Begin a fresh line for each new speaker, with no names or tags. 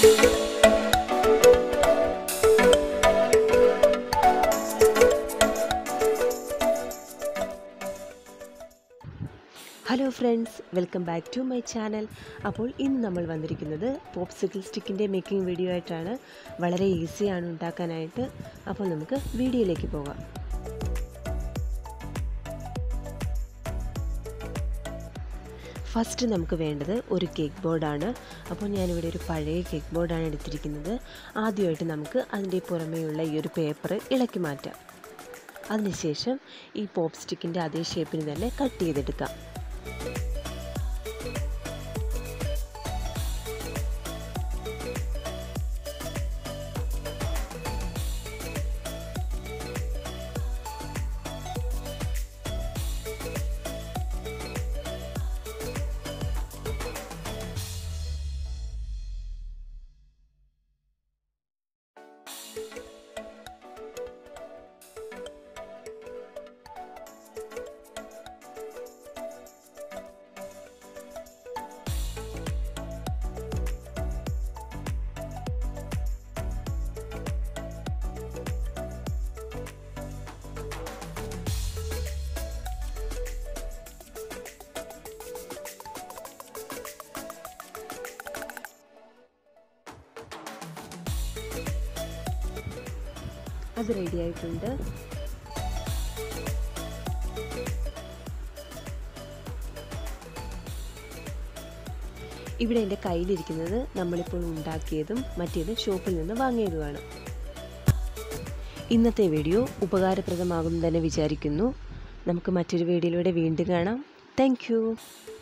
hello friends welcome back to my channel അപ്പോൾ ഇന്ന് നമ്മൾ വന്നിരിക്കുന്നത് പോപ്സിക്കിൾ സ്റ്റിക്കിൻ്റെ മേക്കിംഗ് വീഡിയോ ആയിട്ടാണ് വളരെ ഈസിയാണ് ഉണ്ടാക്കാനായിട്ട് അപ്പോൾ നമുക്ക് വീഡിയോയിലേക്ക് പോകാം ഫസ്റ്റ് നമുക്ക് വേണ്ടത് ഒരു കേക്ക് ബോർഡാണ് അപ്പോൾ ഞാനിവിടെ ഒരു പഴയ കേക്ക് ബോർഡാണ് എടുത്തിരിക്കുന്നത് ആദ്യമായിട്ട് നമുക്ക് അതിൻ്റെ പുറമേയുള്ള ഈ ഒരു പേപ്പർ ഇളക്കി മാറ്റാം അതിനുശേഷം ഈ പോപ്പ് സ്റ്റിക്കിൻ്റെ അതേ ഷേപ്പിന് തന്നെ കട്ട് ചെയ്തെടുക്കാം അത് റെഡി ആയിട്ടുണ്ട് ഇവിടെ എൻ്റെ കയ്യിലിരിക്കുന്നത് നമ്മളിപ്പോൾ ഉണ്ടാക്കിയതും മറ്റേത് ഷോപ്പിൽ നിന്ന് വാങ്ങിയതുമാണ് ഇന്നത്തെ വീഡിയോ ഉപകാരപ്രദമാകും തന്നെ വിചാരിക്കുന്നു നമുക്ക് മറ്റൊരു വീഡിയോയിലൂടെ വീണ്ടും കാണാം താങ്ക്